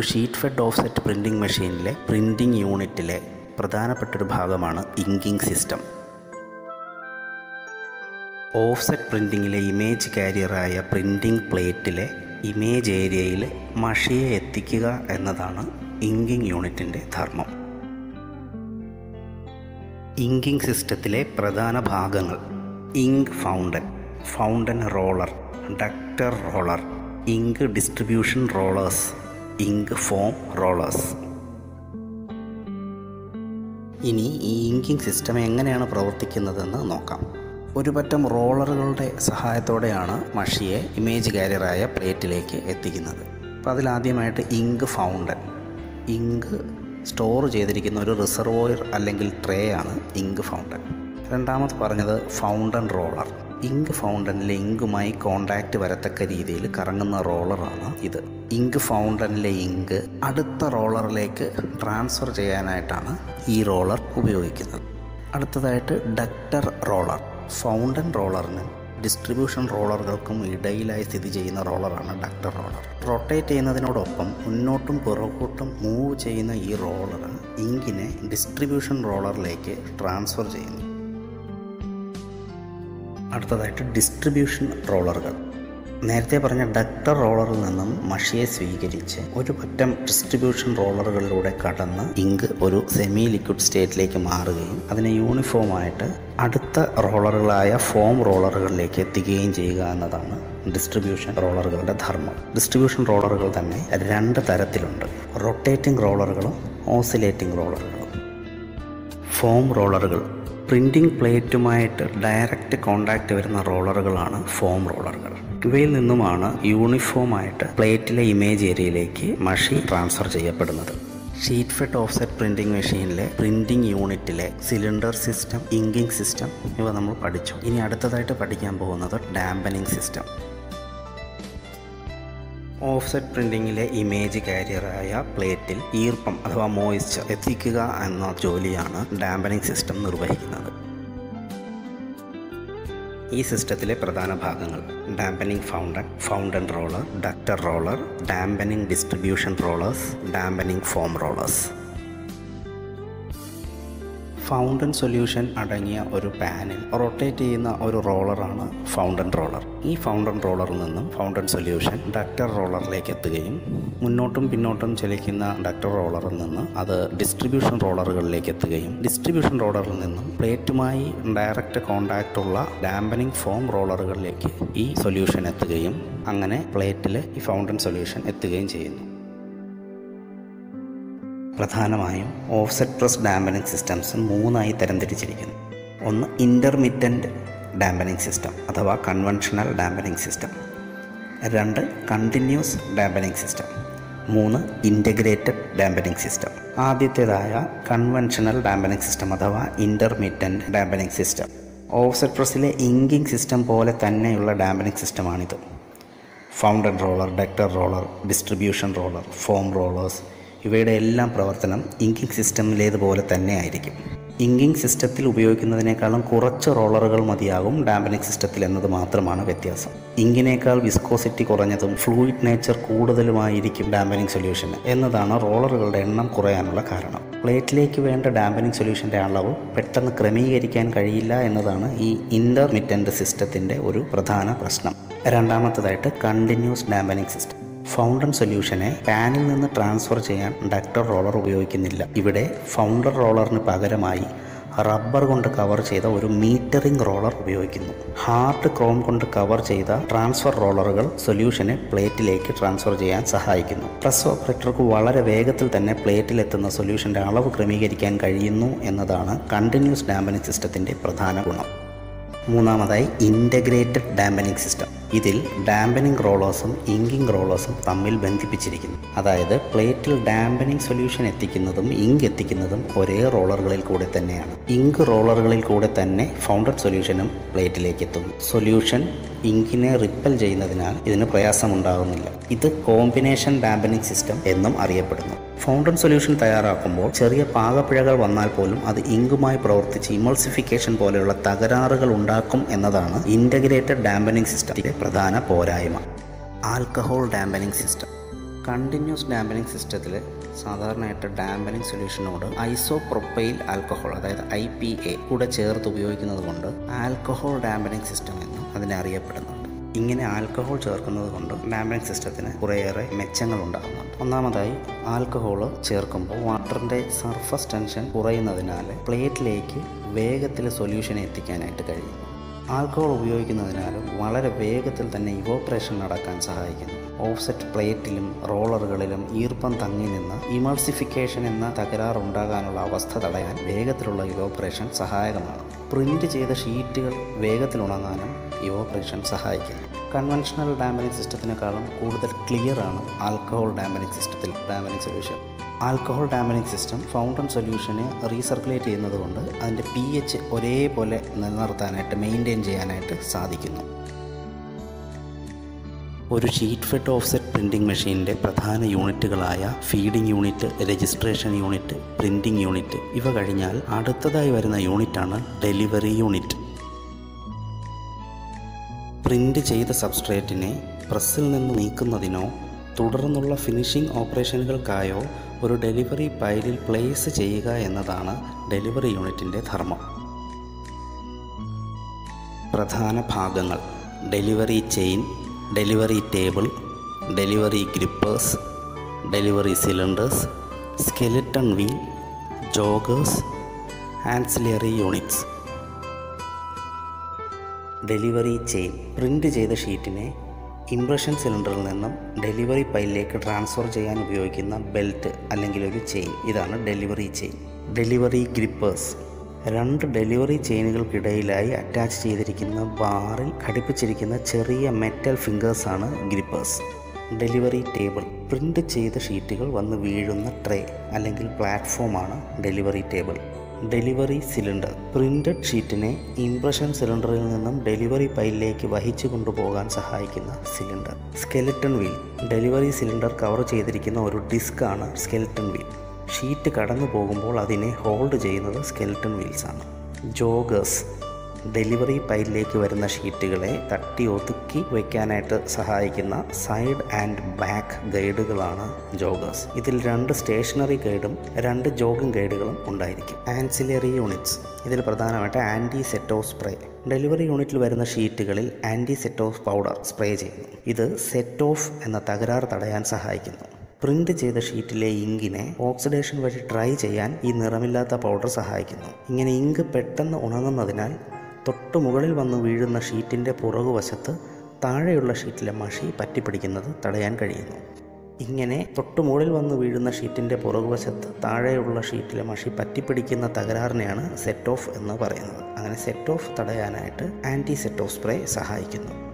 sheet fed offset printing മെഷീനിലെ printing യൂണിറ്റിലെ പ്രധാനപ്പെട്ടൊരു ഭാഗമാണ് ഇങ്കിങ് സിസ്റ്റം ഓഫ്സെറ്റ് പ്രിൻറ്റിങ്ങിലെ ഇമേജ് കാരിയറായ പ്രിൻറ്റിംഗ് പ്ലേറ്റിലെ ഇമേജ് ഏരിയയിൽ മഷിയെ എത്തിക്കുക എന്നതാണ് ഇങ്കിങ് യൂണിറ്റിൻ്റെ ധർമ്മം ഇങ്കിങ് സിസ്റ്റത്തിലെ പ്രധാന ഭാഗങ്ങൾ ink fountain fountain roller ductor roller ink distribution rollers ink form rollers ഇനി ഈ ഇങ്കിങ് സിസ്റ്റം എങ്ങനെയാണ് പ്രവർത്തിക്കുന്നതെന്ന് നോക്കാം ഒരു പറ്റം റോളറുകളുടെ സഹായത്തോടെയാണ് മഷിയെ ഇമേജ് കാരിയറായ പ്ലേറ്റിലേക്ക് എത്തിക്കുന്നത് അപ്പോൾ അതിലാദ്യമായിട്ട് ഇങ്ക് ഫൗണ്ടൻ ഇങ്ക് സ്റ്റോർ ചെയ്തിരിക്കുന്ന ഒരു റിസർവോയർ അല്ലെങ്കിൽ ട്രേ ആണ് ഇങ്ക് ഫൗണ്ടൻ രണ്ടാമത് പറഞ്ഞത് ഫൗണ്ടൻ റോളർ ഇങ്ക് ഫൗണ്ടനിലെ ഇങ്കുമായി കോണ്ടാക്റ്റ് വരത്തക്ക രീതിയിൽ കറങ്ങുന്ന റോളറാണ് ഇത് ഇങ്ക് ഫൗണ്ടനിലെ ഇങ്ക് അടുത്ത റോളറിലേക്ക് ട്രാൻസ്ഫർ ചെയ്യാനായിട്ടാണ് ഈ റോളർ ഉപയോഗിക്കുന്നത് അടുത്തതായിട്ട് ഡക്ടർ റോളർ ഫൗണ്ടൻ റോളറിനും ഡിസ്ട്രിബ്യൂഷൻ റോളറുകൾക്കും ഇടയിലായി സ്ഥിതി ചെയ്യുന്ന റോളറാണ് ഡക്ടർ റോളർ റൊട്ടേറ്റ് ചെയ്യുന്നതിനോടൊപ്പം മുന്നോട്ടും പുറകോട്ടും മൂവ് ചെയ്യുന്ന ഈ റോളർ ഇങ്കിനെ ഡിസ്ട്രിബ്യൂഷൻ റോളറിലേക്ക് ട്രാൻസ്ഫർ ചെയ്യുന്നു അടുത്തതായിട്ട് ഡിസ്ട്രിബ്യൂഷൻ റോളറുകൾ നേരത്തെ പറഞ്ഞ ഡക്ടർ റോളറിൽ നിന്നും മഷിയെ സ്വീകരിച്ച് ഒരു പറ്റം ഡിസ്ട്രിബ്യൂഷൻ റോളറുകളിലൂടെ കടന്ന് ഇങ്ക് ഒരു സെമി ലിക്വിഡ് സ്റ്റേറ്റിലേക്ക് മാറുകയും അതിനെ യൂണിഫോമായിട്ട് അടുത്ത റോളറുകളായ ഫോം റോളറുകളിലേക്ക് എത്തിക്കുകയും ചെയ്യുക എന്നതാണ് ഡിസ്ട്രിബ്യൂഷൻ റോളറുകളുടെ ധർമ്മം ഡിസ്ട്രിബ്യൂഷൻ റോളറുകൾ തന്നെ രണ്ട് തരത്തിലുണ്ട് റൊട്ടേറ്റിംഗ് റോളറുകളും ഓസിലേറ്റിംഗ് റോളറുകളും ഫോം റോളറുകൾ പ്രിൻറ്റിംഗ് പ്ലേറ്റുമായിട്ട് ഡയറക്റ്റ് കോണ്ടാക്റ്റ് വരുന്ന റോളറുകളാണ് ഫോം റോളറുകൾ ഇവയിൽ നിന്നുമാണ് യൂണിഫോമായിട്ട് പ്ലേറ്റിലെ ഇമേജ് ഏരിയയിലേക്ക് മഷി ട്രാൻസ്ഫർ ചെയ്യപ്പെടുന്നത് ഷീറ്റ് ഫെഡ് ഓഫ്സെറ്റ് പ്രിൻറ്റിംഗ് മെഷീനിലെ പ്രിൻറ്റിംഗ് യൂണിറ്റിലെ സിലിണ്ടർ സിസ്റ്റം ഇങ്കിങ് സിസ്റ്റം ഇവ നമ്മൾ പഠിച്ചു ഇനി അടുത്തതായിട്ട് പഠിക്കാൻ പോകുന്നത് ഡാമ്പനിങ് സിസ്റ്റം ഓഫ്സെറ്റ് പ്രിൻറ്റിങ്ങിലെ ഇമേജ് കാരിയറായ പ്ലേറ്റിൽ ഈർപ്പം അഥവാ മോയിസ്ചർ എത്തിക്കുക എന്ന ജോലിയാണ് ഡാമ്പനിങ് സിസ്റ്റം നിർവഹിക്കുന്നത് ഈ സിസ്റ്റത്തിലെ പ്രധാന ഭാഗങ്ങൾ dampening fountain fountain roller ductor roller dampening distribution rollers dampening form rollers fountain solution അടങ്ങിയ ഒരു പാനിൽ റൊട്ടേറ്റ് ചെയ്യുന്ന ഒരു റോളറാണ് ഫൗണ്ടൻ റോളർ ഈ ഫൗണ്ടൻ റോളറിൽ നിന്നും ഫൗണ്ടൻ സൊല്യൂഷൻ ഡക്ടർ റോളറിലേക്ക് എത്തുകയും മുന്നോട്ടും പിന്നോട്ടും ചലിക്കുന്ന ഡക്ടർ റോളറിൽ നിന്ന് അത് ഡിസ്ട്രിബ്യൂഷൻ റോളറുകളിലേക്ക് എത്തുകയും ഡിസ്ട്രിബ്യൂഷൻ റോളറിൽ നിന്നും പ്ലേറ്റുമായി ഡയറക്റ്റ് കോണ്ടാക്റ്റ് ഉള്ള ഡാമ്പനിങ് ഫോം റോളറുകളിലേക്ക് ഈ സൊല്യൂഷൻ എത്തുകയും അങ്ങനെ പ്ലേറ്റിൽ ഈ ഫൗണ്ടൻ സൊല്യൂഷൻ എത്തുകയും ചെയ്യുന്നു പ്രധാനമായും ഓഫ്സെറ്റ് പ്രസ് ഡാമ്പനിങ് സിസ്റ്റംസ് മൂന്നായി തരംതിരിച്ചിരിക്കുന്നു ഒന്ന് ഇൻ്റർമിറ്റൻറ്റ് ഡാമ്പനിങ് സിസ്റ്റം അഥവാ കൺവെൻഷണൽ ഡാമ്പനിങ് സിസ്റ്റം രണ്ട് കണ്ടിന്യൂസ് ഡാമ്പനിങ് സിസ്റ്റം മൂന്ന് ഇൻ്റഗ്രേറ്റഡ് ഡാമ്പനിങ് സിസ്റ്റം ആദ്യത്തേതായ കൺവെൻഷണൽ ഡാമ്പനിങ് സിസ്റ്റം അഥവാ ഇൻ്റർമിറ്റൻറ്റ് ഡാമ്പനിങ് സിസ്റ്റം ഓഫ്സെറ്റ് പ്രസ്സിലെ ഇങ്കിങ് സിസ്റ്റം പോലെ തന്നെയുള്ള ഡാമ്പനിങ് സിസ്റ്റമാണിത് fountain roller ductor roller distribution roller form rollers ഇവയുടെ എല്ലാം പ്രവർത്തനം ഇങ്കിങ് സിസ്റ്റമിലേതുപോലെ തന്നെ ആയിരിക്കും ഇങ്കിങ് സിസ്റ്റത്തിൽ ഉപയോഗിക്കുന്നതിനേക്കാളും കുറച്ച് റോളറുകൾ മതിയാകും ഡാമ്പനിങ് സിസ്റ്റത്തിൽ എന്നത് മാത്രമാണ് വ്യത്യാസം ഇങ്കിനേക്കാൾ വിസ്കോസിറ്റി കുറഞ്ഞതും ഫ്ലൂയിഡ് നേച്ചർ കൂടുതലുമായിരിക്കും ഡാമ്പനിങ് സൊല്യൂഷൻ എന്നതാണ് റോളറുകളുടെ എണ്ണം കുറയാനുള്ള കാരണം പ്ലേറ്റിലേക്ക് വേണ്ട ഡാമ്പനിങ് സൊല്യൂഷൻ്റെ അളവ് പെട്ടെന്ന് ക്രമീകരിക്കാൻ കഴിയില്ല എന്നതാണ് ഈ ഇൻ്റർമിറ്റൻ്റ് സിസ്റ്റത്തിൻ്റെ ഒരു പ്രധാന പ്രശ്നം രണ്ടാമത്തതായിട്ട് കണ്ടിന്യൂസ് ഡാമ്പനിങ് സിസ്റ്റം ഫൗണ്ടൻ സൊല്യൂഷനെ പാനിൽ നിന്ന് ട്രാൻസ്ഫർ ചെയ്യാൻ ഡക്ടർ റോളർ ഉപയോഗിക്കുന്നില്ല ഇവിടെ ഫൗണ്ടർ റോളറിന് പകരമായി റബ്ബർ കൊണ്ട് കവർ ചെയ്ത ഒരു മീറ്ററിംഗ് റോളർ ഉപയോഗിക്കുന്നു ഹാർഡ് ക്രോം കൊണ്ട് കവർ ചെയ്ത ട്രാൻസ്ഫർ റോളറുകൾ സൊല്യൂഷനെ പ്ലേറ്റിലേക്ക് ട്രാൻസ്ഫർ ചെയ്യാൻ സഹായിക്കുന്നു പ്രസ് ഓപ്പറേറ്റർക്ക് വളരെ വേഗത്തിൽ തന്നെ പ്ലേറ്റിലെത്തുന്ന സൊല്യൂഷൻ്റെ അളവ് ക്രമീകരിക്കാൻ കഴിയുന്നു എന്നതാണ് കണ്ടിന്യൂസ് ഡാമ്പനിങ് സിസ്റ്റത്തിൻ്റെ പ്രധാന ഗുണം മൂന്നാമതായി ഇൻ്റഗ്രേറ്റഡ് ഡാമ്പനിങ് സിസ്റ്റം ഇതിൽ ഡാമ്പനിങ് റോളേഴ്സും ഇങ്കിങ് റോളേഴ്സും തമ്മിൽ ബന്ധിപ്പിച്ചിരിക്കുന്നു അതായത് പ്ലേറ്റിൽ ഡാമ്പനിങ് സൊല്യൂഷൻ എത്തിക്കുന്നതും ഇങ്ക് എത്തിക്കുന്നതും ഒരേ റോളറുകളിൽ കൂടെ തന്നെയാണ് ഇങ്ക് റോളറുകളിൽ കൂടെ തന്നെ ഫൗണ്ടഡ് സൊല്യൂഷനും പ്ലേറ്റിലേക്ക് എത്തുന്നു സൊല്യൂഷൻ ഇങ്കിനെ റിപ്പൽ ചെയ്യുന്നതിനാൽ ഇതിന് പ്രയാസമുണ്ടാകുന്നില്ല ഇത് കോമ്പിനേഷൻ ഡാമ്പനിങ് സിസ്റ്റം എന്നും അറിയപ്പെടുന്നു ഫൗണ്ടൻ സൊല്യൂഷൻ തയ്യാറാക്കുമ്പോൾ ചെറിയ പാകപ്പിഴകൾ വന്നാൽ പോലും അത് ഇങ്കുമായി പ്രവർത്തിച്ച് ഇമൾസിഫിക്കേഷൻ പോലെയുള്ള തകരാറുകൾ ഉണ്ടാക്കും എന്നതാണ് ഇൻ്റഗ്രേറ്റഡ് ഡാമ്പനിങ് സിസ്റ്റത്തിൻ്റെ പ്രധാന പോരായ്മ alcohol dampening system continuous dampening സിസ്റ്റത്തിൽ സാധാരണയായിട്ട് ഡാമ്പനിങ് സൊല്യൂഷനോട് ഐസോപ്രൊപ്പൈൽ ആൽക്കഹോൾ അതായത് ഐ പി എ കൂടെ ചേർത്ത് ഉപയോഗിക്കുന്നത് കൊണ്ട് ആൽക്കഹോൾ ഡാമ്പനിങ് സിസ്റ്റം എന്ന് അതിനെ അറിയപ്പെടുന്നുണ്ട് ഇങ്ങനെ ആൽക്കഹോൾ ചേർക്കുന്നത് കൊണ്ട് ഡാമ്പനിങ് സിസ്റ്റത്തിന് കുറേയേറെ മെച്ചങ്ങൾ ഉണ്ടാകുന്നുണ്ട് ഒന്നാമതായി ആൽക്കഹോൾ ചേർക്കുമ്പോൾ വാട്ടറിൻ്റെ സർഫസ് ടെൻഷൻ കുറയുന്നതിനാൽ പ്ലേറ്റിലേക്ക് വേഗത്തിൽ സൊല്യൂഷനെ എത്തിക്കാനായിട്ട് കഴിയുന്നു ആൽക്കഹോൾ ഉപയോഗിക്കുന്നതിനാലും വളരെ വേഗത്തിൽ തന്നെ ഇവോപ്പറേഷൻ നടക്കാൻ സഹായിക്കുന്നു ഓഫ്സെറ്റ് പ്ലേറ്റിലും റോളറുകളിലും ഈർപ്പം തങ്ങി നിന്ന് ഇമൾസിഫിക്കേഷൻ എന്ന തകരാറുണ്ടാകാനുള്ള അവസ്ഥ തടയാൻ വേഗത്തിലുള്ള ഇവോപ്പറേഷൻ സഹായകമാണ് പ്രിൻ്റ് ചെയ്ത ഷീറ്റുകൾ വേഗത്തിൽ ഉണങ്ങാനും ഇവോപ്പറേഷൻ സഹായിക്കുന്നു കൺവെൻഷണൽ ഡാമനിങ് സിസ്റ്റത്തിനേക്കാളും കൂടുതൽ ക്ലിയർ ആണ് ആൽക്കഹോൾ ഡാമനിങ് സിസ്റ്റത്തിൽ ഡാമനിങ് solution alcohol ഡാമനിങ് system fountain സൊല്യൂഷനെ recirculate ചെയ്യുന്നത് കൊണ്ട് അതിൻ്റെ പി എച്ച് ഒരേപോലെ നിലനിർത്താനായിട്ട് മെയിൻറ്റെയിൻ ചെയ്യാനായിട്ട് സാധിക്കുന്നു ഒരു ഷീറ്റ് ഫെഡ് ഓഫ്സെറ്റ് പ്രിൻറ്റിംഗ് മെഷീൻ്റെ പ്രധാന യൂണിറ്റുകളായ feeding unit registration unit printing unit ഇവ കഴിഞ്ഞാൽ അടുത്തതായി വരുന്ന യൂണിറ്റാണ് ഡെലിവറി യൂണിറ്റ് പ്രിൻ്റ് ചെയ്ത സബ്സ്ട്രേറ്റിനെ പ്രസ്സിൽ നിന്ന് നീക്കുന്നതിനോ തുടർന്നുള്ള ഫിനിഷിംഗ് ഓപ്പറേഷനുകൾക്കായോ ഒരു ഡെലിവറി പൈലിൽ പ്ലേസ് ചെയ്യുക എന്നതാണ് ഡെലിവറി യൂണിറ്റിൻ്റെ ധർമ്മം പ്രധാന ഭാഗങ്ങൾ delivery chain delivery table delivery grippers delivery cylinders skeleton wheel joggers ancillary units delivery chain print ചെയ്ത ഷീറ്റിനെ ഇംപ്രഷൻ സിലിണ്ടറിൽ നിന്നും ഡെലിവറി പൈലിലേക്ക് ട്രാൻസ്ഫർ ചെയ്യാൻ ഉപയോഗിക്കുന്ന ബെൽറ്റ് അല്ലെങ്കിൽ ഒരു ചെയിൻ ഇതാണ് ഡെലിവറി ചെയിൻ ഡെലിവറി ഗ്രിപ്പേഴ്സ് രണ്ട് ഡെലിവറി ചെയിനുകൾക്കിടയിലായി അറ്റാച്ച് ചെയ്തിരിക്കുന്ന ബാറിൽ ഘടിപ്പിച്ചിരിക്കുന്ന ചെറിയ മെറ്റൽ ഫിംഗേഴ്സാണ് ഗ്രിപ്പേഴ്സ് ഡെലിവറി ടേബിൾ പ്രിൻ്റ് ചെയ്ത ഷീറ്റുകൾ വന്ന് വീഴുന്ന ട്രേ അല്ലെങ്കിൽ പ്ലാറ്റ്ഫോമാണ് delivery table delivery cylinder printed ഷീറ്റിനെ ഇംപ്രഷൻ സിലിണ്ടറിൽ നിന്നും ഡെലിവറി പൈലിലേക്ക് വഹിച്ചു കൊണ്ടുപോകാൻ സഹായിക്കുന്ന cylinder skeleton wheel delivery cylinder cover ചെയ്തിരിക്കുന്ന ഒരു ഡിസ്കാണ് സ്കെലിറ്റൺ വീൽ ഷീറ്റ് കടന്നു പോകുമ്പോൾ അതിനെ ഹോൾഡ് ചെയ്യുന്നത് സ്കെലിറ്റൺ വീൽസാണ് ജോഗേഴ്സ് ഡെലിവറി പൈലിലേക്ക് വരുന്ന ഷീറ്റുകളെ തട്ടി ഒതുക്കി വയ്ക്കാനായിട്ട് സഹായിക്കുന്ന സൈഡ് ആൻഡ് ബാക്ക് ഗൈഡുകളാണ് ജോഗേഴ്സ് ഇതിൽ രണ്ട് സ്റ്റേഷനറി ഗൈഡും രണ്ട് ജോഗിംഗ് ഗൈഡുകളും ഉണ്ടായിരിക്കും ആൻസിലറി യൂണിറ്റ്സ് ഇതിൽ പ്രധാനമായിട്ട് ആൻറ്റി സെറ്റോ സ്പ്രേ ഡെലിവറി യൂണിറ്റിൽ വരുന്ന ഷീറ്റുകളിൽ ആൻറ്റി സെറ്റോഫ് പൗഡർ സ്പ്രേ ചെയ്യുന്നു ഇത് സെറ്റ് ഓഫ് എന്ന തകരാറ് തടയാൻ സഹായിക്കുന്നു പ്രിന്റ് ചെയ്ത ഷീറ്റിലെ ഇങ്കിനെ ഓക്സിഡേഷൻ വഴി ഡ്രൈ ചെയ്യാൻ ഈ നിറമില്ലാത്ത പൗഡർ സഹായിക്കുന്നു ഇങ്ങനെ ഇങ്ക് പെട്ടെന്ന് ഉണങ്ങുന്നതിനാൽ തൊട്ടു മുകളിൽ വന്ന് വീഴുന്ന ഷീറ്റിൻ്റെ പുറകുവശത്ത് താഴെയുള്ള ഷീറ്റിലെ മഷി പറ്റിപ്പിടിക്കുന്നത് തടയാൻ കഴിയുന്നു ഇങ്ങനെ തൊട്ടു മുകളിൽ വന്ന് വീഴുന്ന ഷീറ്റിൻ്റെ പുറകുവശത്ത് താഴെയുള്ള ഷീറ്റിലെ മഷി പറ്റിപ്പിടിക്കുന്ന തകരാറിനെയാണ് സെറ്റ് ഓഫ് എന്ന് പറയുന്നത് അങ്ങനെ സെറ്റ് ഓഫ് തടയാനായിട്ട് ആൻറ്റി സെറ്റ് ഓഫ് സ്പ്രേ സഹായിക്കുന്നു